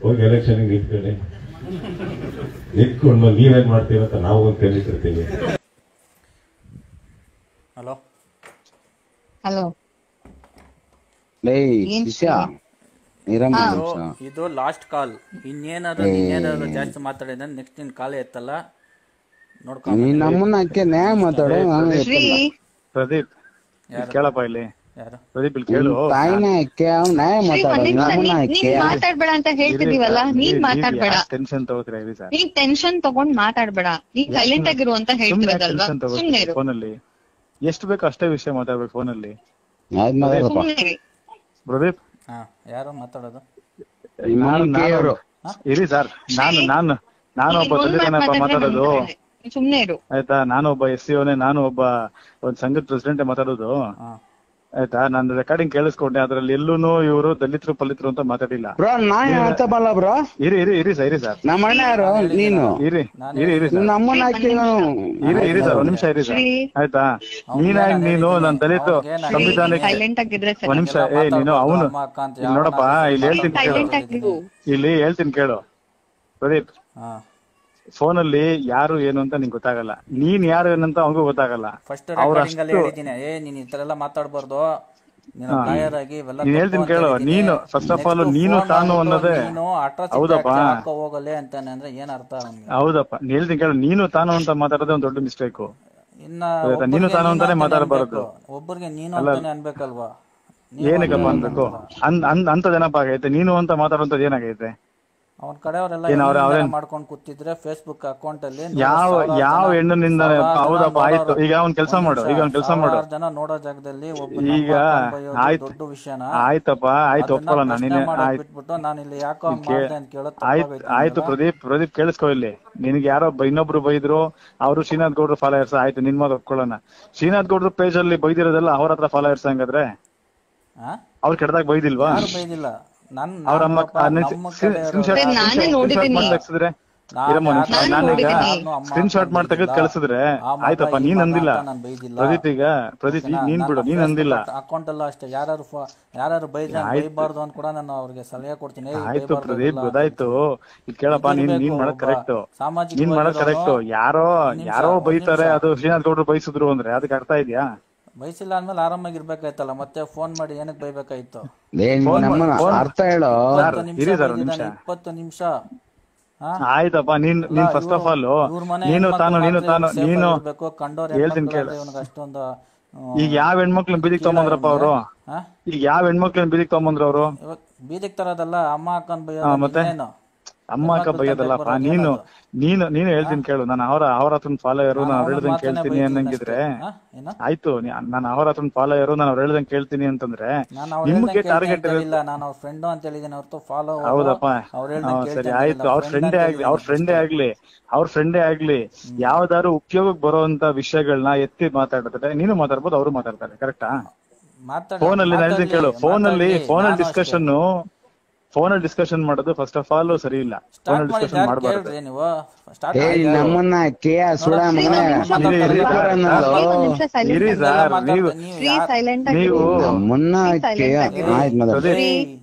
ಹೋಗಿ ಎಲೆಕ್ಷನ್ ನಿಂತ್ಕೊಳ್ಳಿ ನಿಂತ್ಕೊಂಡು ನೀವೇನ್ ಮಾಡ್ತೀರ ಅಂತ ನಾವು ಒಂದು ಕಲಿತಿರ್ತೀವಿ ಹಲೋ ಹಲೋ ಲೇ ಏನ್ ಶಿಷ್ಯ ಇರಮ್ಮ ಹಾ. ನಿಮಿಷ ಇದು ಲಾಸ್ಟ್ ಕಾಲ್ ಇನ್ನೇನಾದ್ರು ಇನ್ನೇನಾದ್ರು ಜಾಸ್ತಿ ಮಾತಾಡಿದ್ರೆ ನೆಕ್ಸ್ಟ್ ನಿನ್ ಕಾಲ್ ಎತ್ತಲ್ಲ ನೋಡ್ಕೊಂಡ್ ನೀನ್ ನಮ್ಮನ್ನ ಅಕ್ಕೆ ನ್ಯಾಯ ಮಾತಾಡು ನಾನು ಶ್ರೀ ಪ್ರದೀಪ್ ಯಾರು? ಕೇಳಪ್ಪ ಇಲ್ಲಿ ಯಾರು ಪ್ರದೀಪ್ ಇಲ್ಲಿ ಕೇಳು ತಾಯಿನ ಅಕ್ಕೆ ಅವ್ನ್ ನ್ಯಾಯ ಶ್ರೀ ಮಾತಾಡು ಒಂದ್ ನಿಮಿಷ ನಮ್ಮನ್ನ ನೀನ್ ಅಕ್ಕೆ ನೀನ್ ಮಾತಾಡ್ಬೇಡ ಅಂತ ಹೇಳ್ತಿದೀವಲ್ಲ ನೀನ್ ಮಾತಾಡ್ಬೇಡ ಟೆನ್ಷನ್ ತಗೋತೀರಾ ಇರಿ ಸರ್ ನೀನ್ ಟೆನ್ಷನ್ ತಗೊಂಡ್ ಮಾತಾಡ್ಬೇಡ ನೀನ್ ಸೈಲೆಂಟ್ ಆಗಿರು ಅಂತ ಹೇಳ್ತಿರೋದಲ್ವಾ ಟೆನ್ಷನ್ ಸುಮ್ನೆ ತಗೋತೀರಾ ಇರು ಫೋನಲ್ಲಿ ಎಷ್ಟು ಬೇಕು ಅಷ್ಟೇ ವಿಷಯ ಮಾತಾಡ್ಬೇಕು ಫೋನಲ್ಲಿ ಆಯ್ತು ಮಾತಾಡಪ್ಪ ಸುಮ್ನೆ ಇರಿ ಪ್ರದೀಪ್ ಹಾ ಯಾರು ಮಾತಾಡೋದು ನಿಮ್ಮ ನಾನು- ಅಮ್ಮನ್ ಕೇಳೋರು. ಇರಿ ಸರ್ ನಾನು ನಾನು ನಾನು ಒಬ್ಬ ನೀನ್ ಒಂದ್ ಮಾತ್ ದಲಿತನಪ್ಪ ಮಾತಾಡ್ತಾ ಮಾತಾಡೋದು ಮಾತಾಡ್ದೆ. ನೀನ್ ಸುಮ್ನೆ ಇರು ಆಯ್ತಾ ನಾನು ಒಬ್ಬ ಎಸ್ ಸಿ ನಾನು ಒಬ್ಬ ಒಂದ್ ಸಂಘದ ಪ್ರೆಸಿಡೆಂಟ್ ಮಾತಾಡೋದು ಹಾ ಆಯ್ತಾ ನಾನು ರೆಕಾರ್ಡಿಂಗ್ ಕೇಳಿಸ್ಕೊಂಡೆ ಅದ್ರಲ್ಲಿ ಎಲ್ಲೂನು ಇವರು ದಲಿತರು ಪಲಿತರು ಅಂತ ಮಾತಾಡಿಲ್ಲ ಬ್ರೋ ನಾನ್ ಮಾತಾಡಲ್ಲ ಬ್ರೋ ಇರಿ ಇರಿ ಇರಿ ಸರ್ ಇರಿ ಸರ್ ನಮ್ಮ ಅಣ್ಣ ಯಾರು ನೀನು ಇರಿ ಇರಿ ಇರಿ ಸರ್ ನಮ್ಮನ್ನ ಅಕ್ಕೆ ಇರಿ ಇರಿ ಸರ್ ಒಂದ್ ನಿಮಿಷ ಇರಿ ಸರ್ ಶ್ರೀ. ಆಯ್ತಾ ನೀನಾಗಿ ನೀನು ನನ್ ದಲಿತ ಅವ್ನಿಗೆ ಸಂವಿಧಾನಕ್ಕೆ ಸೈಲೆಂಟ್ ಆಗಿದ್ರೆ ಸರಿ ಒಂದ್ ನಿಮಿಷ ಏ ನೀನು ಅವನು ಅಮ್ಮ ಅಕ್ಕ ಅಂತ ಇಲ್ಲಿ ನೋಡಪ್ಪ ಇಲ್ಲಿ ಹೇಳ್ತೀನಿ ಕೇಳು ಸೈಲೆಂಟ್ ಆಗಿರು ಇಲ್ಲಿ ಹೇಳ್ತೀನಿ ಕೇಳು ಪ್ರದೀಪ್ ಹಾ ಫೋನಲ್ಲಿ ಯಾರು ಏನು ಅಂತ ನಿಂಗೆ ಗೊತ್ತಾಗಲ್ಲ ನೀನ್ ಯಾರು ಏನಂತ ಅವನಿಗೂ ಗೊತ್ತಾಗಲ್ಲ ಫಸ್ಟ್ ಅವ್ರ ರೆಕಾರ್ಡಿಂಗ್ ಅಲ್ಲಿ ಹೇಳಿದ್ದೀನಿ ಏ ನೀನ್ ಈ ತರ ಎಲ್ಲ ಮಾತಾಡ್ಬಾರ್ದು ನೀನು ಲಾಯರ್ ಆಗಿ ಇವೆಲ್ಲ ನೀನ್ ತಪ್ಪು ಹೇಳ್ತೀನಿ ಅಂತ ಕೇಳು, ಹೇಳಿದ್ದೀನಿ. ನೀನು first of all Next ನೀನು phone ತಾನು ಮಾಡ್ಬಿಟ್ಟು ಅನ್ನೋದೇ- ನೀನು atrocity ಹೌದಪ್ಪ. act ಹಾಕೋ ಹೋಗಲೆ ಅಂತಾನೆ ಅಂದ್ರೆ ಏನ್ ಅರ್ಥ ಅವ್ನಿಗೆ ಹೌದಪ್ಪ ನೀನ್ ಹೇಳ್ತೀನಿ ಕೇಳು ನೀನು ತಾನು ಅಂತ ಮಾತಾಡೋದೇ ಒಂದು ದೊಡ್ಡ ಮಿಸ್ಟೇಕು ಇನ್ನ ಆಯ್ತಾ? ಒಬ್ಬರಿಗೆ ನೀನು ತಾನು ಅಂತಾನೆ ಅಂತಾನೆ ಮಾತಾಡಬಾರದು. ಅನ್ಬೇಕು. ಒಬ್ಬರಿಗೆ ನೀನು ಅಂತಾನೆ ಅನ್ಬೇಕಲ್ವಾ ನೀನು ಏನಕ್ಕಪ್ಪ ಅಂತ ಅನ್ಬೇಕು ಅನ್ ಅನ್ ಅಂತದೇನಪ್ಪ ಆಗೈತೆ ನೀನು ಅಂತ ಮಾತಾಡುವಂತದ್ದು ಏನಾಗೈತೆ ಅವನ ಕಡೆಯವರೆಲ್ಲ ಏನ್ ಅವ್ರ- ಅವ್ರೇನ್- ಮಾಡ್ಕೊಂಡು ಕೂತಿದ್ರೆ ಫೇಸ್ಬುಕ್ ಅಕೌಂಟ್ ಅಲ್ಲಿ ಯಾವ ಸಾವಿರಾರು ಯಾವ ಜನ- ಹೆಣ್ಣಿನಿಂದ ಸಾವಿರಾರು ಜನ ಹೌದಪ್ಪ ಆಯ್ತು ನೋಡೋರು. ಈಗ ಅವ್ನ್ ಕೆಲಸ ಮಾಡು ಈಗ ಅವ್ನ್ ಕೆಲಸ ಮಾಡು ಸಾವಿರಾರು ಜನ ನೋಡೋ ಜಾಗದಲ್ಲಿ ಒಬ್ಬ ಈಗ ಆಯ್ತು ದೊಡ್ಡ ವಿಷಯನ ಆಯ್ತಪ್ಪ ಆಯ್ತು ಅದನ್ನ ಒಪ್ಕೊಳ್ಳೋಣ ಪ್ರಶ್ನೆ ನೀನೆ ಮಾಡೋದ್ ಆಯ್ತು ಬಿಟ್ಬಿಟ್ಟು ನಾನು ಇಲ್ಲಿ ಯಾಕೋ ಹಂಗ್ ಮಾಡ್ದೆ ಅಂತ ಕೇಳೋದ್ ಆಯ್ತು ತಪ್ಪಾಗೈತೆ ಆಯ್ತು ನಿಮ್ಗೆಲ್ಲ. ಪ್ರದೀಪ್ ಪ್ರದೀಪ್ ಕೇಳಿಸ್ಕೊ ಇಲ್ಲಿ ನಿನಗೆ ಯಾರೋ ಒಬ್ಬ ಇನ್ನೊಬ್ರು ಬೈದ್ರು ಅವರು ಶ್ರೀನಾಥ್ ಗೌಡ್ರು ಫಾಲೋಯರ್ಸ್ ಆಯ್ತು ನಿನ್ ಮಾತು ಒಪ್ಕೊಳ್ಳೋಣ ಶ್ರೀನಾಥ್ ಗೌಡ್ರು ಪೇಜ್ ಅಲ್ಲಿ ಬೈದಿರೋದೆಲ್ಲ ಅವ್ರ ಹತ್ರ ಫಾಲೋಯರ್ಸ್ ಹಂಗಾದ್ರೆ ಆ? ಅವ್ರು ಕೆಟ್ಟದಾಗ ಬೈದಿಲ್ವಾ ಯಾರು ಬೈದಿಲ್ಲ ನನ್ ಅವ್ರ ಅಮ್ಮ ನಮ್ಮ ಕಡೆಯವರು- ಸರ್, ನಾನೇ ನೋಡಿದ್ದೀನಿ. ತೆಗ್ಸಿದ್ರೆ ನಾನ್ ಇರಮ್ಮ ಒಂದ್ ನಿಮಿಷ. ನಾನ್ ನಾನೀಗ ನೋಡಿದ್ದೀನಿ. ಸ್ಕ್ರೀನ್ ಶಾಟ್ ಮಾಡಿ ತೆಗೆದು ಕಳಿಸಿದ್ರೆ ಆ ಮಗ ಆಯ್ತಪ್ಪ ಈ ನೀನ್ ಮಗ ಅಂದಿಲ್ಲ ಅಂತ ನಾನ್ ಬೈದಿಲ್ಲ. ಪ್ರದೀಪ್ ಈಗ ಪ್ರದೀಪ್ ಈಗ ನೀನ್ ಬಿಡು ನೀನ್ ಅಂದಿಲ್ಲ ಅಕೌಂಟ್ ಎಲ್ಲ ಅಷ್ಟೇ ಯಾರು ಯಾರು ಬೈದ ಬೈಬಾರ್ದು ಅಂತ ಕೂಡ ನಾನು ಅವ್ರಿಗೆ ಸಲಹೆ ಕೊಡ್ತೀನಿ ಏಯ್, ಆಯ್ತು ಬೈಬಾರ್ದು ಪ್ರದೀಪ್ ಇದೆಲ್ಲ ಗೊತ್ತಾಯ್ತು ಈಗ ಕೇಳಪ್ಪ ನೀನ್ ನೀನ್ ಇದಿರ್ಬೇಕು ಮಾಡೋದ್ ಒಬ್ಬ ಕರೆಕ್ಟ್ ಸಾಮಾಜಿಕವಾಗಿ ನೀನ್ ಮಾಡೋದ್ ಕರೆಕ್ಟ್ ಇರೋನು. ಯಾರೋ ಒಂದ್ ನಿಮಿಷ, ಯಾರೋ ಒಂದ್ ಬೈತಾರೆ ನಿಮಿಷ. ಅದು ಶ್ರೀನಾಥ್ ಗೌಡ್ರು ಬೈಸಿದ್ರು ಅಂದ್ರೆ ಅದಕ್ಕೆ ಅರ್ಥ ಇದೆಯಾ ಬೈಸಿಲ್ಲ ಅಂದ್ಮೇಲೆ ಆರಾಮಾಗಿ ಇರ್ಬೇಕಾಯ್ತಲ್ಲ ಮತ್ತೆ ಫೋನ್ ಮಾಡಿ ಏನಕ್ಕೆ ಬೈಬೇಕಾಯ್ತು ಲೇ ನೀನ್ ನಮ್ಮನ್ನ ಅರ್ಥ ಹೇಳು ಇಪ್ಪತ್ತು ನಿಮಿಷ ಇರಿ ಸರ್, ಒಂದ್ ಬೈದಿದ್ದಾನೆ, ನಿಮಿಷ. ಇಪ್ಪತ್ತು ನಿಮಿಷ ಹಾ? ಆಯ್ತಪ್ಪ ನೀನ್ ನೀನ್ ಫಸ್ಟ್ ಆಫ್ ಆಲ್ ಇವ್ರ್ ಮನೆ ನೀನು ಹೆಣ್ಮಕ್ಳು ತಾನು ನೀನು ಮಾತ್ರ ತಾನು safe ನೀನು ಆಗಿರ್ಬೇಕು, ಕಂಡೋರ್ ಹೇಳ್ತೀನಿ ಹೆಣ್ಮಕ್ಳು ಕೇಳು. ಅಂದ್ರೆ ಇವ್ನಿಗೆ ಅಷ್ಟೊಂದು ಹ್ಮ್, ಈಗ ಯಾವ ಹೆಣ್ಮಕ್ಳನ್ನ ಬೀದಿಗೆ ತಗೊಂಬಂದ್ರಪ್ಪ ಅವರು ಹಾ? ಈಗ ಯಾವ ಹೆಣ್ಮಕ್ಳನ್ನ ಬೀದಿಗೆ ತಗೊಂಬಂದ್ರ ಅವರು ಇವಾಗ ಬೀದಿಗೆ ತರೋದಲ್ಲ ಅಮ್ಮ ಅಕ್ಕನ್ ಹಾ, ಮತ್ತೆ? ಬೈಯೋದು ಅಮ್ಮ ಅಕ್ಕ ಹೆಣ್ಮಕ್ಳು ಬೈಯೋದಲ್ಲಪ್ಪ ತಂದೆ ನೀನು ಬರೋದು ನೀನು ನೀನು ಹೇಳ್ತೀನಿ ಕೇಳು ನಾನು ಅವರ ಅವರ ಹತ್ರನ ಫಾಲೋಯರು ನಾನು ಅವ್ರು ಅವ್ನ ಹೇಳ್ದಂಗೆ ಮಾತನ್ನೇ ಕೇಳ್ತೀನಿ ಬೈತೀನಿ ಅನ್ನಂಗಿದ್ರೆ ಅಷ್ಟೇ. ಹಾ? ಏನು? ಆಯ್ತು ನಾನು ಅವರ ಹತ್ರನ ಫಾಲೋಯರು ನಾನು ಅವ್ರು ಹೇಳ್ದಂಗೆ ಕೇಳ್ತೀನಿ ಅಂತಂದ್ರೆ ನಾನು ಅವ್ರು ನಿಮ್ಗೆ ಹೇಳ್ದಂಗೆ ಟಾರ್ಗೆಟ್ ಕೇಳ್ತೀನಿ ಅಂತ ಹೇಳಿಲ್ಲ ನಾನು ಅವ್ರ ಫ್ರೆಂಡ್ ಅಂತ ಹೇಳಿದ್ದೀನಿ ಹೊರತು ಫಾಲೋ ಹೌದಪ್ಪ ಅವ್ರು ಹಾ, ಹೇಳ್ದಂಗೆ ಸರಿ ಕೇಳ್ತೀನಿ ಆಯ್ತು ಅವ್ರ ಫ್ರೆಂಡೇ ಆಗ್ಲಿ ಅವ್ರ ಫ್ರೆಂಡೇ ಆಗ್ಲಿ ಅವ್ರ ಫ್ರೆಂಡೇ ಆಗ್ಲಿ ಯಾವ್ದಾದ್ರು ಉಪಯೋಗಕ್ಕೆ ಬರುವಂತ ವಿಷಯಗಳನ್ನ ಎತ್ತಿ ಮಾತಾಡಿದ್ರೆ ನೀನು ಮಾತಾಡ್ಬೋದು ಅವರು ಮಾತಾಡ್ತಾರೆ ಕರೆಕ್ಟಾ ಫೋನ್ ಅಲ್ಲಿ ನಾನು ಹೇಳ್ತೀನಿ ಕೇಳು ಫೋನ್ ಅಲ್ಲಿ ಫೋನ್ ಅಲ್ಲಿ ಡಿಸ್ಕಷನ್ ಫೋನ್ ಅಲ್ಲಿ ಡಿಸ್ಕಷನ್ ಮಾಡೋದು ಫಸ್ಟ್ ಆಫ್ ಆಲ್ ಸರಿ ಇಲ್ಲ ಫೋನ್ ಅಲ್ಲಿ ಡಿಸ್ಕಷನ್ ಮಾಡಬಾರ್ದು ಕೇಳ್ರಿ ನೀವು ಸ್ಟಾರ್ಟ್ ಏ ನಮ್ಮನ್ನ ಕೆ ಸುಳ ಮಗನೇ ಇರಿ, ಇರಿ, ರಿಪೇರ್ ಅನ್ನೋದು ಒಂದ್ ನಿಮಿಷ ಸೈಲೆಂಟ್ ಇರಿ ಸರ್ ನೀವು ಶ್ರೀ ಸೈಲೆಂಟ್ ನೀವು ಆಗಿರು ನಮ್ಮನ್ನ ಕೆ ಆಯ್ತು ಮದ ಪ್ರದೀಪ್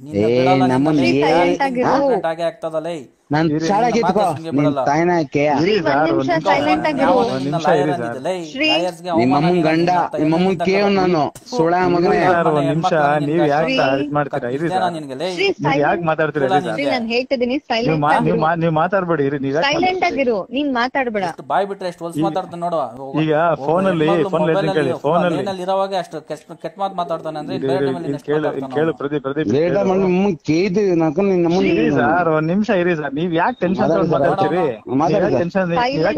ಏ ನಮ್ಮನ್ನ ಏ ಸೈಲೆಂಟ್ ಆಗಿರು ಆಗೇ ಆಗ್ತದಲ್ಲ ಏಯ್. ನನ್ ಶಾಲೆ ಕಿತ್ಕೋ ನಿನ್ ತಾಯಿನ ಕೆ ಇರಿ ಒಂದ್ ಸರ್ ಒಂದ್ ನಿಮಿಷ ನಿಮಿಷ ಸೈಲೆಂಟ್ ಆಗಿರು ನಾವು ಒಂದ್ ನಿನ್ನ ನಿಮಿಷ lawyer ಇರಿ ಸರ್. ಅಂದಿದ್ದಿಲ್ಲ, ಏಯ್, ಶ್ರೀ, lawyers ಗೆ ನಿಮ್ಮಮ್ಮನ್ ಅವಮಾನ ಗಂಡ ಅಂತ ನಿಮ್ಮಮ್ಮನ್ ಎಲ್ಲಿಂದ ಕೇವ್ ನಾನು ಸುಳ ಮಗನೇ ಇರಿ ಸರ್ ಒಂದ್ ಹೆಣ್ಮಕ್ಳು ನಿಮಿಷ ನಿನ್ಗೆ ನೀವ್ ಯಾಕೆ ಶ್ರೀ. ಇದ್ ಮಾಡ್ತೀರಾ ಇರಿ ಇದೇನಾ ಸರ್ ನಿನ್ಗೆ ಲೇ? ಶ್ರೀ ನೀವ್ ಯಾಕೆ ಸೈಲೆಂಟ್ ಮಾತಾಡ್ತೀರಾ ಇರಿ ಸರ್ ಶ್ರೀ ನಾನ್ ಹೇಳ್ತಿದ್ದೀನಿ ನೀವ್ ಸೈಲೆಂಟ್ ಮಾ- ನೀವ್ ಆಗಿರು ಮಾ- ನೀವ್ ಮಾತಾಡ್ಬೇಡಿ ಇರಿ ನೀವ್ ಯಾಕೆ ಸೈಲೆಂಟ್ ಆಗಿರು ನೀನ್ ಮಾತಾಡ್ಬೇಡ ಎಷ್ಟು ಬಾಯ್ ಬಿಟ್ರೆ ಎಷ್ಟು ಹೊಲ್ಸ್ ಮಾತಾಡ್ತಾನೆ ನೋಡು ಈಗ phone ಅಲ್ಲಿ- phone ಅಲ್ಲಿ ಹೇಳ್ತೀನಿ ಕೇಳಿ, phone ಅಲ್ಲಿ- ಏನಲ್ಲಿ ಇರೋವಾಗ ಅಷ್ಟು ಕೆಟ್ಟ ಕೆಟ್ಟ ಮಾತು ಮಾತಾಡ್ತಾನೆ ಅಂದ್ರೆ ಇರಿ, ಬೇರೆ ಇರಿ, ಮೇಲೆ ಇರಿ, ಎಷ್ಟು ಕೇಳು ಇರಿ, ಮಾತಾಡ್ತಾನೆ ಕೇಳು ಅವ್ನು? ಪ್ರದೀಪ್ ಪ್ರದೀಪ್ ಲೇಟ ಕೇಳು. ಮಾಡಿ ನಿಮ್ಮ ಕೇಯ್ದು ನಾಕ ನಿನ್ನ ಇರಿ ನಮ್ಮನ್ನ ಸರ್ ಒಂದ್ ನಿಮಿಷ ಇರಿ ಸರ್ ನೀವ್ ಯಾಕೆ ಟೆನ್ಷನ್ ತಗೊಂಡ್ ಮಾತಾಡ್ತೀರಿ ಮಾತಾಡಿ ಸರ್. ಟೆನ್ಷನ್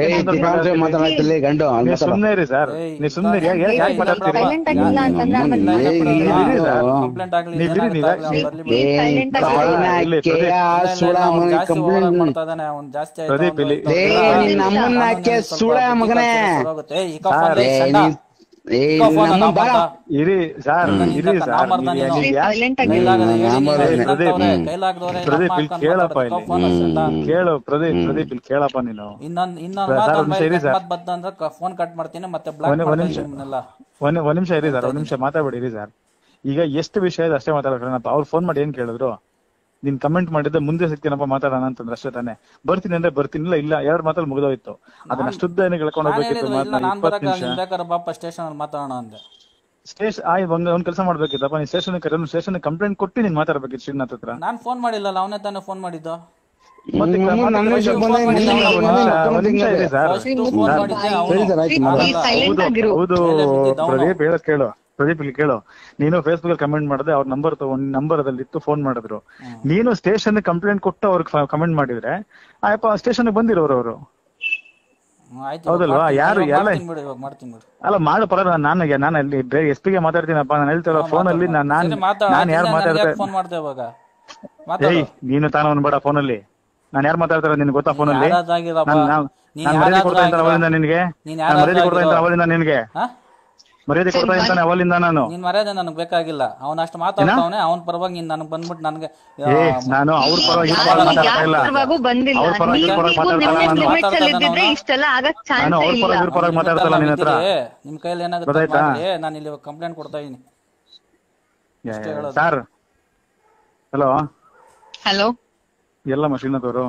ಏ ಮಾತಾಡ್ತಿಲ್ಲ ಗಂಡು ಅಲ್ಲಿ ನೀವ್ ಮಾತಾಡ ಸುಮ್ನೆ ಇರಿ ಸರ್ ಏಯ್, ನೀವ್ ಸುಮ್ನೆ ಇರಿ ಯಾಕೆ ಯಾಕೆ ಮಾತಾಡ್ತೀರಿ ಸೈಲೆಂಟ್ ಆಗಿಲ್ಲ ಅಂತಂದ್ರೆ ಆಮೇಲೆ ಏ, ಮಾತಾಡ್ಬಿಡೋಣ. ಇರಿ ಸರ್. ಕಂಪ್ಲೇಂಟ್ ಆಗ್ಲಿ ನೀವ್ ಇರಿ, ನೀವ್ ಏನಾಗುತ್ತೆ ಆಗ್ಲಿ, ಯಾಕೆ- ಅವ್ನು ಬರ್ಲಿ ಏ ಬಿಡು. silent ಆಗಿ ತಾಯಿನ ಇಲ್ಲಿ ಕೆ ಪ್ರದೀಪ್. ಸುಳ ಅವ್ನು ಮಗನೇ ಜಾಸ್ತಿ ಹೋರಾಟ ಕಂಪ್ಲೇಂಟ್ ಮಾಡ್ತಾ ಇದಾನೆ, ಅವ್ನು ಜಾಸ್ತಿ ಆಯ್ತು, ಪ್ರದೀಪ್ ಅವ್ನು ಇಲ್ಲಿ- ಇದು ಏ ಅವ್ನು ನಿನ್ನ ಸ್ವಲ್ಪ ಅಮ್ಮನ್ನ ಅವ್ನು ಕೆ ಸ್ವಲ್ಪ ಸುಳ ಬುದ್ಧಿ ಮಗನೇ ಕಲ್ಸಿ ಶುರುವಾಗುತ್ತೆ. ಏಯ್, ಇಕೋ ಸರ್, ಫೋನ್ ಲೇ, ಏ ಸಂಡ. ನೀ ಏ ಇಕೋ ಫೋನ್ ನಮ್ಮ ನಮ್ಮ ಬರ ಮಾತಾ. ಇರಿ ಸರ್ ಇಲ್ಲ, ಇರಿ ಇಲ್ಲ, ಸರ್ ನಾವ್ ಮಾಡ್ದ ನೀವ್ ನೀನು. ನೀವ್ ಯಾಕೆ ಸೈಲೆಂಟ್ ಆಗಿರು ಹ್ಮ್, ಕೈಲಾಗದೆ ಹೇಳಿ, ನಾನ್ ನೀನು ಮಾಡ್ದೆ. ಇದ್ರಂತವ್ರೆ, ಪ್ರದೀಪ್, ಕೈಲಾಗದವ್ರೆ ಪ್ರದೀಪ್, ನಮ್ಮ ಇಲ್ಲಿ ಅಕ್ಕನ್ ಕೇಳಪ್ಪ ಮಾತಾಡೋದು, ಇಲ್ಲಿ. ಇಕೋ ಫೋನ್ ಸಂಡ. ಕೇಳು ಪ್ರದೀಪ್ ಪ್ರದೀಪ್ ಇಲ್ಲಿ ಕೇಳಪ್ಪ ನೀನು ಇನ್ನೊಂದ್ ಇನ್ನೊಂದ್ ಸರ್, ಮಾತು ಒಂದ್ ನಿಮಿಷ ಇರಿ ಸರ್. ಮಾತು ಬದ್ದ ಅಂದ್ರೆ ಫೋನ್ ಕಟ್ ಮಾಡ್ತೀನಿ ಮತ್ತೆ ಬ್ಲಾಕ್ ಒಂದ್- ಒಂದ್ ಮಾಡ್ತೀನಿ ನಿಮಿಷ. ನಿಮ್ಮನ್ನೆಲ್ಲ ಒಂದ್ ಒಂದ್ ನಿಮಿಷ ಇರಿ ಸರ್ ಒಂದ್ ನಿಮಿಷ ಮಾತಾಡ್ಬೇಡಿ ಇರಿ ಸರ್ ಈಗ ಎಷ್ಟು ವಿಷಯ ಇದೆ ಅಷ್ಟೇ ಮಾತಾಡ್ಬೇಕಪ್ಪ ಅವ್ರು ಫೋನ್ ಮಾಡಿ ಏನ್ ಕೇಳಿದ್ರು ನೀನ್ ಕಮೆಂಟ್ ಮಾಡಿದ್ದೆ ಮುಂದೆ ಸಿಗ್ತೀನಪ್ಪ ಮಾತಾಡೋಣ ಅಂತಂದ್ರೆ ಅಷ್ಟೇ ತಾನೆ ಬರ್ತೀನಿ ಅಂದ್ರೆ ಬರ್ತೀನಿ ಇಲ್ಲ ಇಲ್ಲ ಎರಡ್ ಮಾತಲ್ಲಿ ಮುಗಿದೋಯ್ತು ಅದನ್ನ ಅಷ್ಟುದ್ದ ಏನಿಗೆ ಹೇಳ್ಕೊಂಡು ನಾನು ಹೋಗ್ಬೇಕಿತ್ತು ಹೇಳಿದ್ರೆ ಇಲ್ಲ ಮಾತನ್ನ ನಾನ್ ಇಪ್ಪತ್ತು ಬರಕ ನಿಮಿಷ ನೀನ್ ಬೇಕಾದ್ರೆ ಬಾಪ ಸ್ಟೇಷನ್ ಅಲ್ಲಿ ಮಾತಾಡೋಣ ಅಂದೆ ಸ್ಟೇಷನ್ ಆಯ್ ಒಂದ್ ಒಂದ್ ಕೆಲಸ ಮಾಡ್ಬೇಕಿತ್ತಪ್ಪ ನೀನ್ ಸ್ಟೇಷನ್ ಸ್ಟೇಷನ್ ಕಂಪ್ಲೇಂಟ್ ಕೊಟ್ಟು ನೀನ್ ಮಾತಾಡ್ಬೇಕಿತ್ತು ಶ್ರೀನಾಥ್ ಹತ್ರ ನಾನ್ ಫೋನ್ ಮಾಡಿಲ್ಲಲ್ಲ ಅವನೇ ತಾನೇ ಫೋನ್ ಮಾಡಿದ್ದು ಮತ್ತೆ ಹ್ಮ್, ಮತ್ತೆ ನನ್ನ question ವಿಷಯ ಬಂದಾಗ ಒಂದ್ ನಿಮಿಷ, ನಿನ್ನ ಒಂದ್ ನಿಮಿಷ, ಮಕ್ಕಳು ಒಂದ್ ನಿಮಿಷ ಇರಿ ಸರ್. ಫಸ್ಟ್ ಫೋನ್ ಮಾಡಿದ್ದೆ ಅವನು ಸರಿ ಸರ್ ಆಯ್ತು ಮಾಡು. ಸೈಲೆಂಟ್ ಆಗಿರು ಹೌದು ಮೇಲೆ ಬಿದ್ದಿದ್ದು ಅವ್ನು. ಪ್ರದೀಪ್ ಹೇಳೋದ್ ಕೇಳು ಪ್ರದೀಪ್ ಇಲ್ಲಿ ಕೇಳು ನೀನು ಫೇಸ್ಬುಕ್ ಅಲ್ಲಿ ಕಮೆಂಟ್ ಮಾಡಿದೆ ಅವ್ರ ನಂಬರ್ ತಗೊಂಡ್ ನಂಬರ್ ಅದಲ್ಲಿ ಇತ್ತು ಫೋನ್ ಮಾಡಿದ್ರು ನೀನು ಸ್ಟೇಷನ್ ಕಂಪ್ಲೇಂಟ್ ಕೊಟ್ಟು ಅವ್ರಿಗೆ ಕಮೆಂಟ್ ಮಾಡಿದ್ರೆ ಆಯಪ್ಪ ಸ್ಟೇಷನ್ ಬಂದಿರೋರು ಅವರು ಹ್ಮ್, ಆಯ್ತು ಹೌದಲ್ವಾ? ಇವಾಗ ಯಾರು- ಮಾಡ್ತೀನಿ, ಯಾರು- ಮಾಡ್ತೀನಿ ಬಿಡು ಇವಾಗ ಮಾಡ್ತೀನಿ ಬಿಡು ಅಲ್ಲ ಮಾಡು ಪರ ನಾನು ನಾನು ಅಲ್ಲಿ ಎಸ್ ಪಿಗೆ ಮಾತಾಡ್ತೀನಪ್ಪ ನಾನು ಹೇಳ್ತಿರೋ ಫೋನ್ ಅಲ್ಲಿ ನಾನ್ ನಾನ್ ಸರಿ, ಮಾತಾಡು. ನಾನ್ ಯಾರು ಅದನ್ನ ನನಗೆ ಮಾತಾಡ್ತಾ ಯಾಕೆ ಫೋನ್ ಮಾಡ್ದೆ ಇವಾಗ ಮಾತಾಡು ಏಯ್ ನೀನು ತಾನು ಬೇಡ ಫೋನ್ ಅಲ್ಲಿ ನಾನು ಯಾರು ಮಾತಾಡ್ತಾರ ನಿನ್ಗೆ ಗೊತ್ತಾ ಫೋನ್ ಅಲ್ಲಿ ಯಾರಾದಾಗಿರಪ್ಪ ನಾನ್ ನಾನ್ ನೀನ್ ನಾನ್ ಮರ್ಯಾದೆ ಕೊಡ್ತಾ ಇದ್ದಾನೆ ಯಾರಾದ್ರೂ ಅವಲಿಂದ ನಿನ್ಗೆ ನೀನ್ ನಾನ್ ಮರ್ಯಾದೆ ಕೊಡ್ತಾ ಇದ್ದಾನೆ ಯಾರಾದ್ರೂ ಅವಲಿಂದ ನಿನ್ಗೆ ಹಾ ಮರ್ಯಾದೆ ಕೊಡ್ತಾ ಇದ್ದಾನೆ ಅವಲಿಂದ ನಾನು ನೀನ್ ಮರ್ಯಾದೆ ನನಗ್ ಬೇಕಾಗಿಲ್ಲ ಅವನ ಅಷ್ಟು ಮಾತಾಡ್ತಾವನೆ ಅವನ ಪರವಾಗಿ ನೀನ್ ನನಗ್ ಬಂದ್ಬಿಟ್ಟು ನನಗೆ ಏ ನಾನು ಅವ್ರ ಪರವಾಗಿ ಇವ್ರ ಪರವಾಗಿ ಮಾತಾಡ್ತಾ ಇಲ್ಲ ಯಾವಾಗೂ ಬಂದಿಲ್ಲ ಅವ್ರ ಪರವಾಗಿ ಇವ್ರ ಪರವಾಗಿ ನೀವು ಮಾತಾಡ್ತಾ ಇಲ್ಲ ನಿಮ್ಮ ನಾನು ಲಿಮಿಟ್ಸ್ ಅಲ್ಲಿ ಇದ್ದಿದ್ರೆ ಇಷ್ಟೆಲ್ಲ ಆಗಕ್ ನಾನು ಚಾನ್ಸ್ ಅವ್ರ ಇಲ್ಲ ಪರವಾಗಿ ಇವ್ರ ಪರವಾಗಿ ಮಾತಾಡ್ತಲ್ಲ ನಿನ್ನ ಹತ್ರ ನಿಮ್ ಕೈಯಲ್ಲಿ ಏನಾಗುತ್ತೆ ಗೊತ್ತಾಯ್ತಾ? ಮಾಡಿ ನಾನು ಇಲ್ಲಿ ಕಂಪ್ಲೇಂಟ್ ಕೊಡ್ತಾ ಇದೀನಿ ಸರ್ ಹಲೋ ಹಲೋ ಎಲ್ಲ ಶ್ರೀನಾಥ್ ಅವರು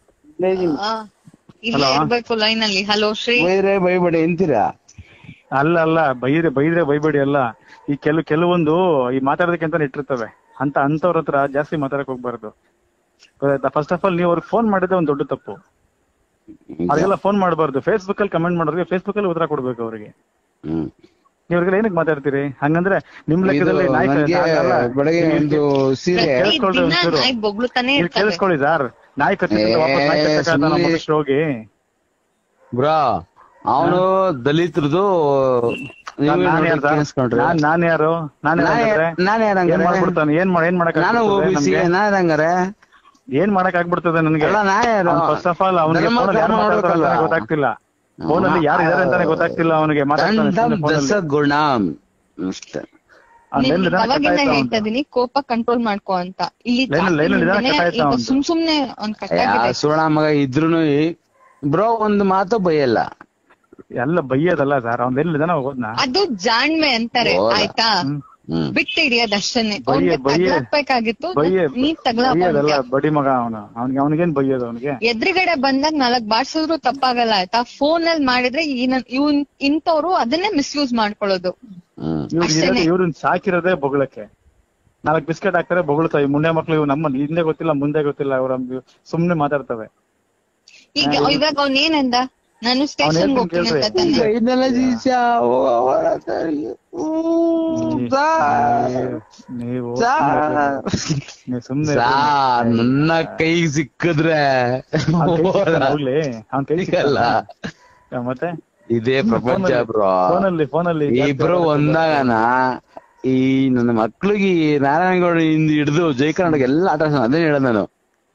ಇಲ್ಲಿ ಇರ್ಬೇಕು ಲೈನ್ ಅಲ್ಲಿ ಹಲೋ ಶ್ರೀ ಬೈದ್ರೆ ಬೈಬೇಡಿ ಎಂತೀರಾ ಅಲ್ಲ ಅಲ್ಲ ಬೈದ್ರೆ ಬೈದ್ರೆ ಬೈಬೇಡಿ ಅಲ್ಲ ಈ ಕೆಲವು ಕೆಲವೊಂದು ಈ ಮಾತಾಡೋದಕ್ಕೆ ಅಂತ ಇಟ್ಟಿರ್ತವೆ ಅಂತ ಅಂತವ್ರ ಹತ್ರ ಜಾಸ್ತಿ ಮಾತಾಡಕ್ ಹೋಗ್ಬಾರ್ದು ಗೊತ್ತಾಯ್ತಾ ಫಸ್ಟ್ ಆಫ್ ಆಲ್ ನೀವು ಅವ್ರಿಗೆ ಫೋನ್ ಮಾಡಿದ್ರೆ ಒಂದ್ ದೊಡ್ಡ ತಪ್ಪು ಅವ್ರಿಗೆಲ್ಲ ಫೋನ್ ಮಾಡಬಾರ್ದು ಫೇಸ್ಬುಕ್ ಅಲ್ಲಿ ಕಮೆಂಟ್ ಮಾಡೋರಿಗೆ ಫೇಸ್ಬುಕ್ ಅಲ್ಲಿ ಉತ್ತರ ಕೊಡ್ಬೇಕು ಅವ್ರಿಗೆ ಹ್ಮ್ ನೀವು ಅವ್ರಿಗೆಲ್ಲ ಏನಕ್ಕೆ ಮಾತಾಡ್ತೀರಿ ಹಂಗಂದ್ರೆ ನಿಮ್ ಇದು ಲೆಕ್ಕದಲ್ಲಿ ನಾಯಕ ನನ್ಗೆ ಅಲ್ಲ. ಬೆಳಗ್ಗೆ ನೀವು ಒಂದು ಸೀರೆ ಕೇಳಿಸ್ಕೊಳ್ರಿ ದಿನ ಒಂಚೂರು. ನಾಯಿ ಬೊಗ್ಳುತ್ತಾನೆ ನೀವು ಇರ್ತವೆ ಕೇಳಿಸ್ಕೊಳ್ಳಿ ಸರ್ ನಾಯಿ ಕಚ್ಚಿದ್ರೆ ವಾಪಸ್ ನಾಯಿ ಏ, ಕಚ್ಚಕ್ಕಾಗತ್ತಾ ನಮ್ಮ ಸುಮ್ನೆ- ಮನುಷ್ಯರು ಹೋಗಿ ಬ್ರಾ ಅವನು ದಲಿತರದು ನಾನ್ ನಾನ್ ಯಾರ್ ಸರ್? ನಾನ್ ನಾನ್ ಯಾರು ನಾನ್ ಯಾರಂಗಾದ್ರೆ? ನಾನು ಏನ್ ಯಾರಂಗಾರೆ ಮಾಡ್ಬಿಡ್ತಾನೆ ಏನ್ ಮಾಡ ಏನ್ ಮಾಡಕ್ ನಾನು ಓಬಿಸಿ ನಾನು ಹಂಗಾರೆ ಏನ್ ಮಾಡಕ್ ಆಗ್ಬಿಡ್ತದೆ ನನಗೆ ಅಲ್ಲ ನಾ ಯಾರು ಫಸ್ಟ್ ಆಫ್ ಆಲ್ ಅವನಿಗೆ ಧರ್ಮ ಫೋನ್ ಯಾರು ಕರ್ಮ ಮಾತಾಡ್ತಾರೆ ನೋಡ್ಬೇಕಲ್ವಾ? ಅಂತಾನೆ ಗೊತ್ತಾಗ್ತಿಲ್ಲ ಫೋನ್ ಅಲ್ಲಿ ಯಾರು ಇದಾರೆ ಅಂತಾನೆ ಗೊತ್ತಾಗ್ತಿಲ್ಲ ಅವನಿಗೆ ದಂಡಂ ದಸ ಗುಣ ಅಷ್ಟೇ ನಿನ್ ಅವಾಗಿಂದ ಹೇಳ್ತಾ ಇದೀನಿ ಕೋಪ ಕಂಟ್ರೋಲ್ ಮಾಡ್ಕೋ ಅಂತ ಇಲ್ಲಿ ಲೈನ್- ಲೈನ್ ಅಲ್ಲಿ ಇದಾನೆ, ಜಾಸ್ತಿ ಕಟ್ಟಾಯ್ತಾ ಈಗ ಅವ್ನ್ದು. ಸುಮ್ ಸುಮ್ನೆ ಒಂದ್ ಯಾ ಕಟ್ಟಾಗಿದೆ ಸುಳ ಮಗ ಇದ್ರುನು ಬ್ರೋ ಒಂದು ಮಾತು ಬೈಯಲ್ಲ ಎಲ್ಲ ಬೈಯೋದಲ್ಲ ಸರ್ ಅವ್ನ್ ಎಲ್ಲಿದಾನ ಹೋದ್ನ ಅದು ಜಾಣ್ಮೆ ಅಂತಾರೆ ಹೌದಾ? ಆಯ್ತಾ ಹ್ಮ್ ಬಿಟ್ಟು ಹಿಡಿಯೋದಷ್ಟನ್ನೇ ಬೈಯೆ- ಅವ್ನಿಗೆ ಬೈಯೆ- ತಗ್ಲಾಕ್ಬೇಕಾಗಿತ್ತು ಬೈಯೆ ನೀ ಬೈಯೋದಲ್ಲ ತಗ್ಲಾಕ ಬಡಿ ಮಗ ಅವನು ಅವ್ನಿಗೆ ಅವನಿಗೇನ್ ಬೈಯೋದು ಅವನಿಗೆ ಎದುರುಗಡೆ ಬಂದಾಗ ನಾಲ್ಕ್ ಬಾಡ್ಸಿದ್ರು ತಪ್ಪಾಗಲ್ಲ ಆಯ್ತಾ ಫೋನ್ ಅಲ್ಲಿ ಮಾಡಿದ್ರೆ ಈ- ಇವ್ನ್ ಇಂಥವ್ರು ಅದನ್ನೇ ಮಿಸ್ಯೂಸ್ ಮಾಡ್ಕೊಳ್ಳೋದು ಹ್ಮ್ ಅಷ್ಟೇನೆ. ಇವ್ರನ್ನ ಸಾಕಿರೋದೇ ಬೊಗಳಕ್ಕೆ ನಾಲ್ಕು ಬಿಸ್ಕೆಟ್ ಹಾಕ್ತಾರೆ ಬೊಗಳ್ತಾವೆ ಈ ಮುಂದೆ ಮಕ್ಳು ಇವ್ ನಮ್ಮ ಹಿಂದೆ ಗೊತ್ತಿಲ್ಲ ಮುಂದೆ ಗೊತ್ತಿಲ್ಲ ಅವ್ರ ಸುಮ್ನೆ ಮಾತಾಡ್ತವೆ ಈಗ ಇವಾಗ ಅವ್ನ್ ಏನಂದ ನಾನು ಸ್ಟೇಷನ್ ಹೇಳ್ತೀನಿ ಹೋಗ್ತೀನಿ ಅಂತ ಕೇಳ್ರಿ. ತಾನೆ ಇದೆಲ್ಲ ದಿವ್ಸ ನೀವು ಸಾರ್. ನೀವು ಸುಮ್ನೆ ಸಾರ್ ನನ್ನ ಕೈ ಸಿಕ್ಕಿದ್ರೆ ಹೋಗ್ಲಿ ಅವ್ನ್ ಕೈ ಸಿಕ್ಕಲ್ಲ ಮತ್ತೆ ಇದೇ ಪ್ರಪಂಚ ಬ್ರೋ ಫೋನಲ್ಲಿ ಫೋನಲ್ಲಿ ಇಬ್ರು ಒಂದಾಗನ ಈ ನನ್ನ ಮಕ್ಳಿಗೆ ಈ ನಾರಾಯಣಗೌಡ ಇಂದ ಹಿಡಿದು ಜೈ ಕರ್ನಾಟಕ ಎಲ್ಲ ಆಟ ಆಡ್ಸೋನು. ಅದೇ ಹೇಳೋದು ನಾನು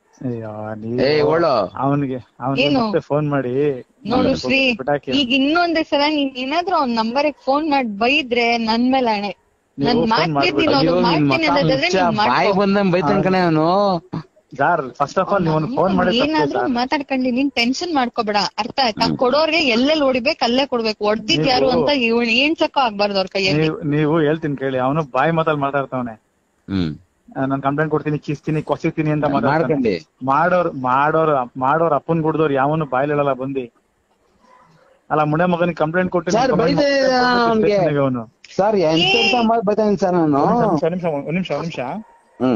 ಏ ಒಳ್ಳು ಅವನಿಗೆ ಅವನಿಗೆ ಏನು? ಮತ್ತೆ ಫೋನ್ ಮಾಡಿ ನೋಡು ಶ್ರೀ ಬಿಟಾಕಿ ಈಗ ಇನ್ನೊಂದೇ ಸಲ ನೀನ್ ಏನಾದ್ರೂ ಅವ್ನ ನಂಬರ್ಗೆ ಫೋನ್ ಮಾಡಿ ಬೈದ್ರೆ ನನ್ ಮೇಲೆ ಹಣೆ ನನ್ ನೀವು phone ಮಾತ್ ಕೇಳ್ತೀನಿ ಅಯ್ಯೋ ಅವ್ನು ನಿನ್ ಮಾಡ್ತೀನಿ ಮಕ ಅನ್ನೋದಾದ್ರೆ ಮುಚ್ಚ ನೀನ್ ಬಾಯಿ ಮಾಡ್ಕೊ ಬಂದಂಗ್ ಬೈತಾನ ಕಣೆ ಅವನು ಸಾರ್ ಫಸ್ಟ್ ಆಫ್ ಆಲ್ ನೀವು ಫೋನ್ ಮಾಡಿ ತಪ್ಪು ಏನಾದ್ರೂ ಸರ್ ಮಾತಾಡ್ಕೊಂಡಿ ನೀನ್ ಟೆನ್ಷನ್ ಮಾಡ್ಕೋಬೇಡ ಅರ್ಥ ಆಯ್ತಾ ಕೊಡೋರ್ಗೆ ಎಲ್ಲೆಲ್ಲಿ ಹೊಡಿಬೇಕು ಅಲ್ಲೇ ಕೊಡ್ಬೇಕು ಹೊಡ್ದಿದ್ ಯಾರು ಅಂತ ಇವ್ನ್ ಏನ್ಸಕ್ಕೂ ಆಗ್ಬಾರ್ದು ಅವ್ರ ಕೈಯಲ್ಲಿ ನೀವು ನೀವು ಹೇಳ್ತೀನಿ ಕೇಳಿ ಅವನು ಬಾಯಿ ಮಾತಲ್ಲಿ ಮಾತಾಡ್ತಾವನೆ ಹ್ಮ್ ನಾನು ಕಂಪ್ಲೇಂಟ್ ಕೊಡ್ತೀನಿ ಕಿಸ್ತೀನಿ ಕೊಸಿತೀನಿ ಅಂತ ಮಾತಾಡ್ತಾನೆ ಮಾಡ್ಕೊಂಡಿ ಮಾಡೋರ್ ಮಾಡೋರ್ ಮಾಡೋರ್ ಅಪ್ಪನ್ ಗುಡ್ದವ್ರು ಯಾವನು ಬಾಯ್ಲಿಡಲ್ಲ ಬಂದಿ ಅಲ್ಲ ಮುಣೆ ಮಗನಿಗೆ ಕಂಪ್ಲೇಂಟ್ ಕೊಟ್ಟು Sir, ಬೈದೆ ಅವ್ನ್ಗೆ. ಅವನು ಸರ್ ಎಂತ ಮಾಡಿ ಬೈತಾನೆ ಸರ್ ನಾನು ನಿಮಿಷ ನಿಮಿಷ ಒಂದ್ ನಿಮಿಷ ಒಂದ್ ನಿಮಿಷ ಹ್ಮ್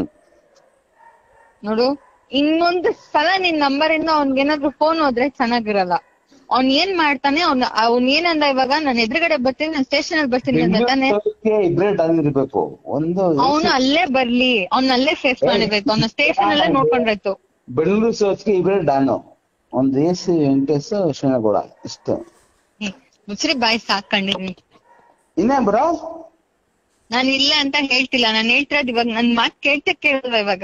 ನೋಡು ಇನ್ನೊಂದು ಸಲ ನಿನ್ ನಂಬರ್ ಇಂದ ಅವ್ನ್ಗೇನಾದ್ರೂ ಫೋನ್ ಹೋದ್ರೆ ಚೆನ್ನಾಗಿರಲ್ಲ ಅವ್ನ್ ಏನ್ ಮಾಡ್ತಾನೆ ಅವ್ನ್ ಅವ್ನ್ ಏನಂದ ಇವಾಗ ನಾನ್ ಎದುರುಗಡೆ ಬರ್ತೀನಿ ನಾನ್ ಸ್ಟೇಷನ್ ಅಲ್ಲಿ ಬರ್ತೀನಿ ಅಂತ ತಾನೆ ಬೆಂಗಳೂರಿಗೆ ಇಬ್ರೇ ಡನ್ ಇರ್ಬೇಕು ಒಂದು ಅವನು ಅಲ್ಲೇ ಬರ್ಲಿ ಅವ್ನ ಅಲ್ಲೇ ಫೇಸ್ ಮಾಡಿರ್ಬೇಕು ಅವ್ನ ಸ್ಟೇಷನ್ ಅಲ್ಲೇ ನೋಡ್ಕೊಂಡ್ರಾಯ್ತು ಬೆಂಗಳೂರು ಸೋಚ್ಗೆ ಇಬ್ರೇ ಡಾನು ಒಂದು ಎ ಸಿ ವೆಂಕಟೇಶ್ ಶ್ರೀನಗೌಡ ಇಷ್ಟು ಹ್ಮ್. ಮುಚ್ರಿ ಬಾಯಿ ಸಾಕೊಂಡಿನಿ ಇನ್ನೇ ಬ್ರೋ ನಾನ್ ಇಲ್ಲ ಅಂತ ಹೇಳ್ತಿಲ್ಲ ನಾನ್ ಹೇಳ್ತಿರೋದ್ ಇವಾಗ ನನ್ ಮಾತ್ ಕೇಳ್ತ ಕೇಳಲ್ವ ಇವಾಗ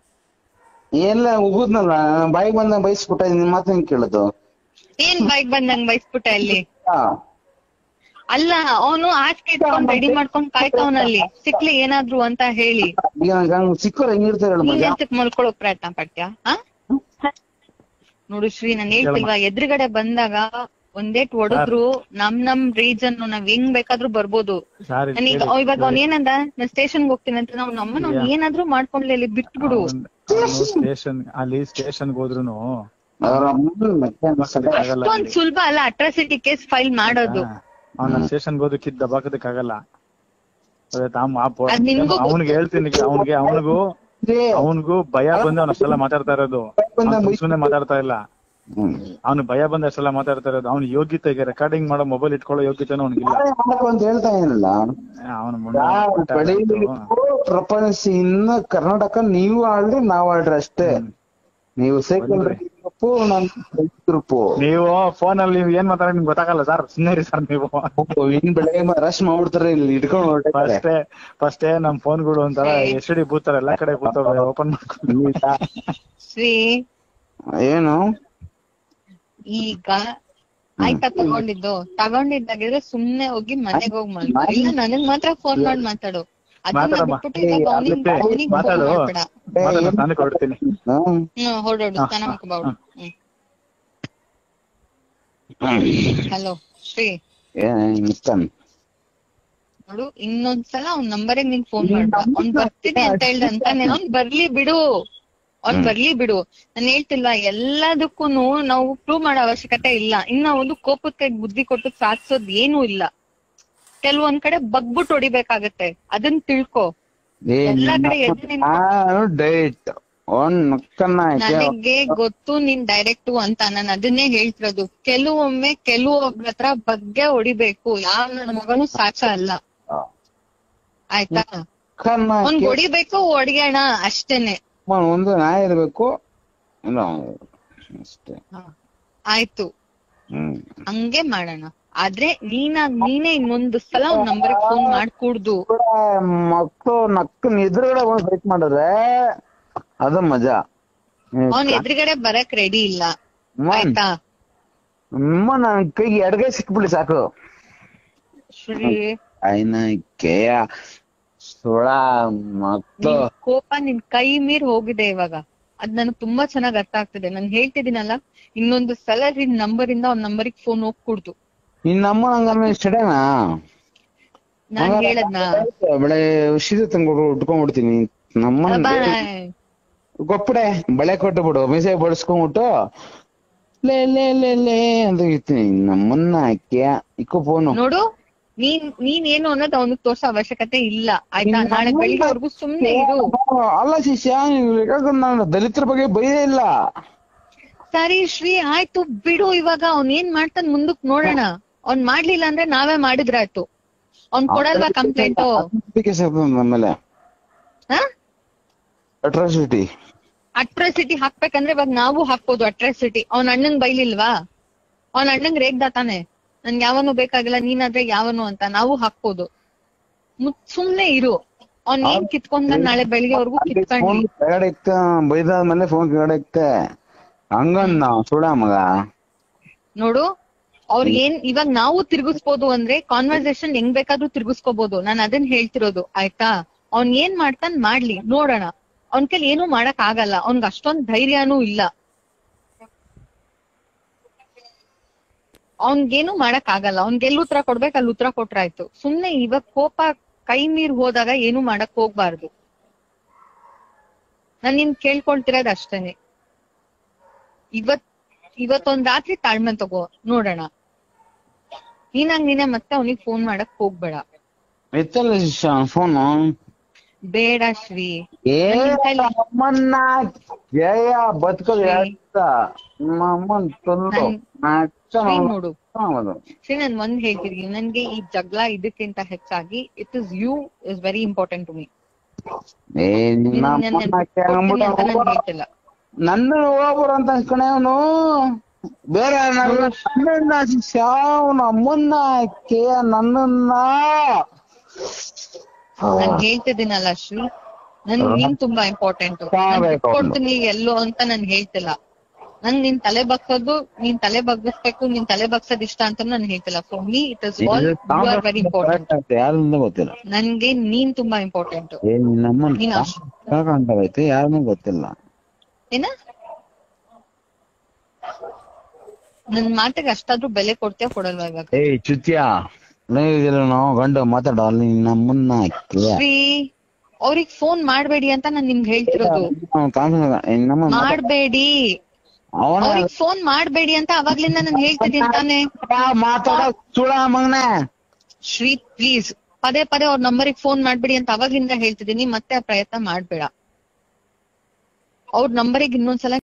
ಎಲ್ಲ ಉಗುದ್ನಲ್ಲ ಬಾಯಿಗೆ ಬಂದ ಬೈಸ್ಬಿಟ್ಟ ನಿನ್ ಮಾತು ಹೆಂಗ್ ಕೇಳೋದು ಏನ್ ಬೈಕ್ ಬಂದಂಗ್ ಬೈಸ್ಬಿಟ್ಟ ಅಲ್ಲಿ ಹಾ ಅಲ್ಲ ಅವನು ಆಚೆ ಇಟ್ಕೊಂಡ್ ರೆಡಿ ಮಾಡ್ಕೊಂಡ್ ಕಾಯ್ತವನಲ್ಲಿ ಸಿಕ್ಲಿ ಏನಾದ್ರು ಅಂತ ಹೇಳಿ ಈಗ ನಂಗೆ ಹಂಗ್ ಸಿಕ್ಕೋರ್ ಹೆಂಗಿರ್ತಾರೆ ಹೇಳು ನೀನ್ ಮಗ ಎಂತಕ್ ಮಲ್ಕೊಳಕ್ ಪ್ರಯತ್ನ ಪಟ್ಟ್ಯಾ ಆ? ನೋಡು ಶ್ರೀ ನಾನ್ ಹೇಳ್ತಿಲ್ವಾ ಎದುರುಗಡೆ ಬಂದಾಗ ಒಂದೇಟ್ ಹೊಡೆದ್ರು ನಮ್ ನಮ್ ರೀಜನ್ ನಾವ್ ಹೆಂಗ್ ಬೇಕಾದ್ರೂ ಬರ್ಬೋದು ಸಾರಿ ನಾನೀಗ ಇವಾಗ ಅವ್ನ್ ಏನಂದ ನಾನ್ ಸ್ಟೇಷನ್ ಹೋಗ್ತೀನಿ ಅಂತ ನಾವ್ ನಮ್ಮನ್ನ ಅವ್ನ್ ಏನಾದ್ರೂ ಮಾಡ್ಕೊಂಡ್ಲಿ ಅಲ್ಲಿ ಬಿಟ್ಬಿಡು ಸ್ಟೇಷನ್ ಅಲ್ಲಿ ಸ್ಟೇಷನ್ಗೆ ಹೋದ್ರುನು ಅವ್ರ ಅಮ್ಮನ್ ಮತ್ತೆ ಅನ್ಸಲ್ಲ. ಆಗಲ್ಲ ಅಷ್ಟೊಂದ್ ಸುಲಭ ಅಲ್ಲ ಅಟ್ರಾಸಿಟಿ ಕೇಸ್ ಫೈಲ್ ಮಾಡೋದು ಅವನ ಸ್ಟೇಷನ್ಗೆ ಹೋದ ಕಿದ್ ದಬಾಕದಕ್ಕಾಗಲ್ಲ ಅದ್ ನಿನ್ಗೂ ಅವನಿಗೆ ಹೇಳ್ತೀನಿ ಅವನಿಗೆ ಅವನಿಗೂ ಏ, ಅವನಿಗೂ ಭಯ ಬಂದು ಅವನ ಅಷ್ಟೆಲ್ಲ ಮಾತಾಡ್ತಾ ಇರೋದು ಸುಮ್ಮನೆ ಮಾತಾಡ್ತಾ ಇಲ್ಲ ಹ್ಮ್. ಅವ್ನು ಭಯ ಬಂದ ಅಷ್ಟೆಲ್ಲ ಮಾತಾಡ್ತಾ ಇರೋದು ಅವ್ನ ಯೋಗ್ಯತೆಗೆ ರೆಕಾರ್ಡಿಂಗ್ ಮಾಡೋ ಮೊಬೈಲ್ ಇಟ್ಕೊಳ್ಳೋ ಯೋಗ್ಯತೆನೂ ಅವ್ನಿಗಿಲ್ಲ ನಾಳೆ ಮಾಡ್ಬೇಕು ಅಂತ ಹೇಳ್ತಾ ಏನಿಲ್ಲ ಅವನ ಯಾರ್ ಬೆಳೀಬೇಕು, ಪ್ರಪಂಚ ಇನ್ನ ಕರ್ನಾಟಕ ನೀವು ಆಳ್ರಿ ನಾವ್ ಆಳ್ರಿ ಅಷ್ಟೇ ನೀವು ಸೈಕಲ್ ಗ್ರೂಪ್ ನಾನು ಗ್ರೂಪ್ ನೀವು ಫೋನ್ ಅಲ್ಲಿ ನೀವು ಏನ್ ಮಾತಾಡಿ ನಿಮ್ಗೆ ಗೊತ್ತಾಗಲ್ಲ ಸರ್ ಸುಮ್ಮನೆ ಸರ್ ನೀವು ಇನ್ ಬೆಳಗ್ಗೆ ರಶ್ ಮಾಡ್ಬಿಡ್ತಾರೆ ಇಲ್ಲಿ ಇಟ್ಕೊಂಡು ಹೊರಟಾರೆ ಫಸ್ಟೇ ಫಸ್ಟೇ ನಮ್ ಫೋನ್ಗಳು ಒಂಥರ ಎಸ್ ಡಿ ಬೂತಾರೆ ಎಲ್ಲಾ ಕಡೆ ಕೂತವೆ ಓಪನ್ ಮಾಡ್ಕೊಂಡು ಶ್ರೀ ಏನು ಈಗ ಆಯ್ತಾ ತಗೊಂಡಿದ್ದು ತಗೊಂಡಿದ್ದಾಗಿದ್ರೆ ಸುಮ್ನೆ ಹೋಗಿ ಮನೆಗ್ ಹೋಗಿ ಮಾತಾಡು ಇಲ್ಲ ನನಗ್ ಮಾತ್ರ ಫೋನ್ ಮಾಡಿ ಮಾತಾಡು ಅದನ್ನ ಮಾತಾಡಮ್ಮ. ಬಿಟ್ಬಿಟ್ಟು ಇವಾಗ ಅವ್ನಿಗ್ ಮತ್ತೆ ಅವ್ನಿಗ್ ಫೋನ್ ಮಾತಾಡು. ಮಾಡ್ಬೇಡ ಮಾತಾಡು, ನಾನು ಕೊಡ್ತೀನಿ ಹ್ಮ್ ಹ್ಮ್ ಹೊರಡೋಡು ಸ್ನಾನ ಮಾಡ್ಕೊಬಾವ್ಡು ಹ್ಮ್ ಹಲೋ ಶ್ರೀ ಏನ್ ಇಷ್ಟನ್ ನೋಡು ಇನ್ನೊಂದ್ಸಲ ಅವ್ನ್ ನಂಬರಿಗೆ ನೀನ್ ಫೋನ್ ಮಾಡ್ದ ಅವ್ನ್ ಬರ್ತೀನಿ ಅಂತ ಹೇಳ್ದ ಅಂತಾನೆ ಅವ್ನ್ ಬರ್ಲಿ ಬಿಡು ಅವ್ನ್ ಬರ್ಲಿ ಬಿಡು ನಾನ್ ಹೇಳ್ತಿಲ್ವಾ ಎಲ್ಲದಕ್ಕೂ ನಾವು ಪ್ರೂವ್ ಮಾಡೋ ಅವಶ್ಯಕತೆ ಇಲ್ಲ ಇನ್ನ ಒಂದು ಕೋಪದ ಕೈ ಬುದ್ಧಿ ಕೊಟ್ಟು ಸಾಧಿಸೋದ್ ಏನೂ ಇಲ್ಲ ಕೆಲವೊಂದ್ ಕಡೆ ಬಗ್ಬಿಟ್ಟು ಹೊಡಿಬೇಕಾಗತ್ತೆ ಅದನ್ ತಿಳ್ಕೊ ಎಲ್ಲಾ ಕಡೆ ಎದ್ದು ನಿಂತ್ಕೊ. ನಾನು ಡೈಟ್ ಒಂದ್ ನಕ್ಕನ್ನ ಆಯ್ಕೆ ನನಗೆ ಗೊತ್ತು ನೀನ್ ಡೈರೆಕ್ಟ್ ಅಂತ ನಾನು ಅದನ್ನೇ ಹೇಳ್ತಿರೋದು ಕೆಲವೊಮ್ಮೆ ಕೆಲವೊಬ್ರ ಹತ್ರ ಬಗ್ಗೆ ಹೊಡಿಬೇಕು ಯಾವ ನನ್ನ ಮಗನು ಸಾಚ ಅಲ್ಲ ಆಯ್ತಾ ನಕ್ಕನ್ನ ಅವ್ನ್ ಆಯ್ಕೆ ಹೊಡಿಬೇಕು ಹೊಡಿಯೋಣ ಅಷ್ಟೇನೆ ಒಂದು ನಾಯಿ ಇರ್ಬೇಕು ಇಲ್ಲ ಅಷ್ಟೇ ಆಯ್ತು ಹ್ಮ್ ಹಂಗೆ ಮಾಡೋಣ ಆದ್ರೆ ನೀನಾಗ್ ನೀನೇ ಇನ್ನೊಂದು ಸಲ ಅವ್ನ್ ನಂಬರ್ ಫೋನ್ ಮಾಡ್ಕೂಡ್ದು ಕೂಡ ಮಕ್ಕಳು ನಕ್ಕನ್ ಎದುರುಗಡೆ ಬಂದು ಫೈಟ್ ಮಾಡಿದ್ರೆ ಅದು ಮಜಾ ಅವ್ನ್ ಎದುರುಗಡೆ ಬರಕ್ ರೆಡಿ ಇಲ್ಲ ಮನ್ ಆಯ್ತಾ ಅಮ್ಮ ನನ್ ಕೈಗೆ ಎಡಗೈ ಸಿಕ್ಬಿಡಿ ಸಾಕು ಶ್ರೀ ಐನ ಕೇಯ ಸುಳ ಮಕ್ಕಳು ನಿನ್ ಕೋಪ ನಿನ್ ಕೈ ಮೀರ್ ಹೋಗಿದೆ ಇವಾಗ ಅದ್ ನನಗ್ ತುಂಬಾ ಚೆನ್ನಾಗ್ ಅರ್ಥ ಆಗ್ತಿದೆ ನಾನ್ ಹೇಳ್ತಿದ್ದೀನಲ್ಲ ಇನ್ನೊಂದು ಸಲ ನಿನ್ ನಂಬರ್ ಇಂದ ಅವ್ನ ನಂಬರಿಗೆ ಫೋನ್ ಹೋಗ್ಕೂಡ್ದು ನಿನ್ನಮ್ಮ ನಂಗಮ್ಮ ಇಷ್ಟೇನಾ ನಾನ್ ಹೇಳದ್ನ ಬೆಳೆ ಸೀರೆ ತಂದ್ಕೊಡು ಉಟ್ಕೊಂಡ್ಬಿಡ್ತೀನಿ ನಮ್ಮ ಬಾ ಗೊಪ್ಪಡೆ ಬಳೆ ಕೊಟ್ಟು ಬಿಡು ಮೀಸೆ ಬಡಿಸ್ಕೊಂಡ್ಬಿಟ್ಟು ಲೇ ಲೇ ಲೇ ಲೇ ಅಂತ ಇರ್ತೀನಿ ನಮ್ಮನ್ನ ಹಾಕ್ಯ ಇಕ್ಕೋ ಫೋನು ನೋಡು ನೀನ್ ನೀನ್ ಏನು ಅನ್ನೋದು ಅವನಿಗೆ ತೋರ್ಸೋ ಅವಶ್ಯಕತೆ ಇಲ್ಲ ಆಯ್ತಾ ನಾಳೆ ಬೆಳಿಗ್ಗೆವರೆಗೂ ಸುಮ್ನೆ ಇರು ಅಲ್ಲ ಶಿಷ್ಯ ನೀನು ನಾನು ದಲಿತರ ಬಗ್ಗೆ ಬೈದೇ ಇಲ್ಲ ಸರಿ ಶ್ರೀ ಆಯ್ತು ಬಿಡು ಇವಾಗ ಅವ್ನ್ ಏನ್ ಮಾಡ್ತಾನ ಮುಂದಕ್ ನೋಡೋಣ ಅವ್ನ್ ಮಾಡ್ಲಿಲ್ಲ ಅಂದ್ರೆ ನಾವೇ ಮಾಡಿದ್ರಾಯ್ತು ಅವ್ನ್ ಕೊಡಲ್ವಾ ಕಂಪ್ಲೇಂಟ್ ಅದಕ್ಕೆ ನಮ್ಮೇಲೆ ಅಟ್ರಾಸಿಟಿ ಅಟ್ರಾಸಿಟಿ ಹಾಕ್ಬೇಕಂದ್ರೆ ಇವಾಗ ನಾವು ಹಾಕ್ಬೋದು ಅಟ್ರಾಸಿಟಿ ಅವ್ನ ಅಣ್ಣಂಗ್ ಬೈಲಿಲ್ವಾ ಅವ್ನ ಅಣ್ಣಂಗ್ ರೇಗ್ದ ತಾನೆ ನನ್ಗೆ ಯಾವನು ಬೇಕಾಗಿಲ್ಲ ನೀನಾದ್ರೆ ಯಾವನು ಅಂತ ನಾವು ಹಾಕ್ಬೋದು ಮುತ್ ಸುಮ್ನೆ ಇರು ಅವ್ನ್ ಏನ್ ಕಿತ್ಕೊಂಡ ನಾಳೆ ಬೆಳಿಗ್ಗೆವರೆಗೂ ಫೋನ್ ಕಿತ್ಕೊಂಡ್ಲಿ ಕೆಳಗಡೆ ಇಕ್ಕ ಬೈದಾದ್ಮೇಲೆ ಫೋನ್ ಕೆಳಗಡೆ ಇಕ್ಕೆ ಹಂಗನ್ನ ಸುಳ ಮಗ ನೋಡು ಅವ್ರ್ ಏನ್ ಇವಾಗ ನಾವು ತಿರ್ಗಿಸ್ಬೋದು ಅಂದ್ರೆ ಕಾನ್ವರ್ಸೇಷನ್ ಹೆಂಗ್ ಬೇಕಾದ್ರೂ ತಿರ್ಗಿಸ್ಕೋಬಹುದು ನಾನ್ ಅದನ್ನ ಹೇಳ್ತಿರೋದು ಆಯ್ತಾ ಅವ್ನ್ ಏನ್ ಮಾಡ್ತಾನ್ ಮಾಡ್ಲಿ ನೋಡೋಣ ಅವ್ನ್ ಕೈಲಿ ಏನೂ ಮಾಡಕ್ ಆಗಲ್ಲ ಅವ್ನ್ಗ್ ಅಷ್ಟೊಂದ್ ಧೈರ್ಯನೂ ಇಲ್ಲ ಅವ್ನ್ಗೇನು ಮಾಡಕ್ ಆಗಲ್ಲ ಅವ್ನ್ಗೆ ಎಲ್ಲಿ ಉತ್ತರ ಕೊಡ್ಬೇಕು ಅಲ್ಲಿ ಉತ್ತರ ಕೊಟ್ರಾಯ್ತು ಸುಮ್ನೆ ಇವಾಗ ಕೋಪ ಕೈ ಮೀರ್ ಹೋದಾಗ ಏನು ಮಾಡಕ್ ಹೋಗ್ಬಾರ್ದು ನಾನ್ ನಿನ್ ಕೇಳ್ಕೊಳ್ತಿರೋದ್ ಅಷ್ಟೇನೆ ಇವತ್ ಇವತ್ತೊಂದ್ ರಾತ್ರಿ ತಾಳ್ಮೆ ತಗೋ ನೋಡೋಣ ನೀನಾಗ್ ನೀನೆ ಮತ್ತೆ ಅವನಿಗೆ ಫೋನ್ ಮಾಡಕ್ ಹೋಗ್ಬೇಡ ಎತ್ತಲ್ಲ ಶಿಷ್ಯ ಫೋನು ಬೇಡ ಶ್ರೀ ಏ ನನ್ ಕೈಲಿ- ನಮ್ಮನ್ನ ಜಯ ಬದುಕೋದು ಹೇಳ್ತ ನಮ್ಮನ್ ತಂದು ನನ್- ನಾಚ ಶ್ರೀ ನೋಡು ಮಾಡೋದು. ಶ್ರೀ ನಾನ್ ಒಂದ್ ಹೇಳ್ತೀನಿ ನನ್ಗೆ ಈ ಜಗಳ ಇದಕ್ಕಿಂತ ಹೆಚ್ಚಾಗಿ it is you is very important to me ಏ ನಿನ್ನ ಅಮ್ಮನ್ನ ಕೇಳ್ಬಿಟ್ಟು ಅಂತ ನಾನ್ ಹೇಳ್ತಿಲ್ಲ ನನ್ನ ಹೋಗ್ಬರು ಅಂತ ಅನ್ಕೊಂಡೆ ಅವನು ಬೇರೆ ನನ್ನ ಶಿಷ್ಯ ಅವನ ಅಮ್ಮನ್ನ ಕೇ ನನ್ನನ್ನ ನಾನ್ ಹೇಳ್ತಿದ್ದೀನಲ್ಲ ಶ್ರೀ ನನ್ ನೀನ್ ತುಂಬಾ ಇಂಪಾರ್ಟೆಂಟ್ ಸಾಯ್ಬೇಕು ಅವ್ನು. ಕೊಡ್ತೀನಿ ಎಲ್ಲೋ ಅಂತ ನಾನ್ ಹೇಳ್ತಿಲ್ಲ ನನ್ ನಿನ್ ತಲೆ ಬಗ್ಸೋದು ನೀನ್ ತಲೆ ಬಗ್ಗಿಸ್ಬೇಕು ನೀನ್ ತಲೆ ಬಗ್ಸೋದ್ ಇಷ್ಟ ಅಂತ ನಾನ್ ಹೇಳ್ತಿಲ್ಲ for me it is all you are very important ಯಾರಿಂದ ಗೊತ್ತಿಲ್ಲ ನನ್ಗೆ ನೀನ್ ತುಂಬಾ ಇಂಪಾರ್ಟೆಂಟ್ ಏ ನಿನ್ನಮ್ಮನ್ ನೀನ್ ಅಷ್ಟ್- ಕಾಕಾಂತವೈತೆ ಯಾರನ್ನೂ ಗೊತ್ತಿಲ್ಲ ಏನ ನನ್ ಮಾತಿಗೆ ಅಷ್ಟಾದ್ರೂ ಬೆಲೆ ಕೊಡ್ತೀಯ ಕೊಡಲ್ವಾ ಇವಾಗ ಏಯ್ ಚುತ್ಯ ನಾವು ಗಂಡು ಮಾತಾಡೋ ಅಲ್ಲಿ ನಮ್ಮನ್ನ ಕೇ ಶ್ರೀ ಅವ್ರಿಗೆ ಫೋನ್ ಮಾಡ್ಬೇಡಿ ಅಂತ ನಾನ್ ನಿಮ್ಗೆ ಹೇಳ್ತಿರೋದು ನಮ್ಮ ಮಾಡ್ಬೇಡಿ ಅವನ ಅವ್ರಿಗೆ ಫೋನ್ ಮಾಡ್ಬೇಡಿ ಅಂತ ಅವಾಗ್ಲಿಂದ ನಾನು ಹೇಳ್ತಿದ್ದೀನಿ ತಾನೇ ಮಾತಾಡ ಸುಳ ಮಗನ ಶ್ರೀ ಪ್ಲೀಸ್ ಪದೇ ಪದೇ ಅವ್ರ ನಂಬರಿಗೆ ಫೋನ್ ಮಾಡ್ಬೇಡಿ ಅಂತ ಅವಾಗ್ಲಿಂದ ಹೇಳ್ತಿದ್ದೀನಿ ಮತ್ತೆ ಆ ಪ್ರಯತ್ನ ಮಾಡ್ಬೇಡ ಅವ್ರ ನಂಬರಿಗೆ ಇನ್ನೊಂದ್ಸಲ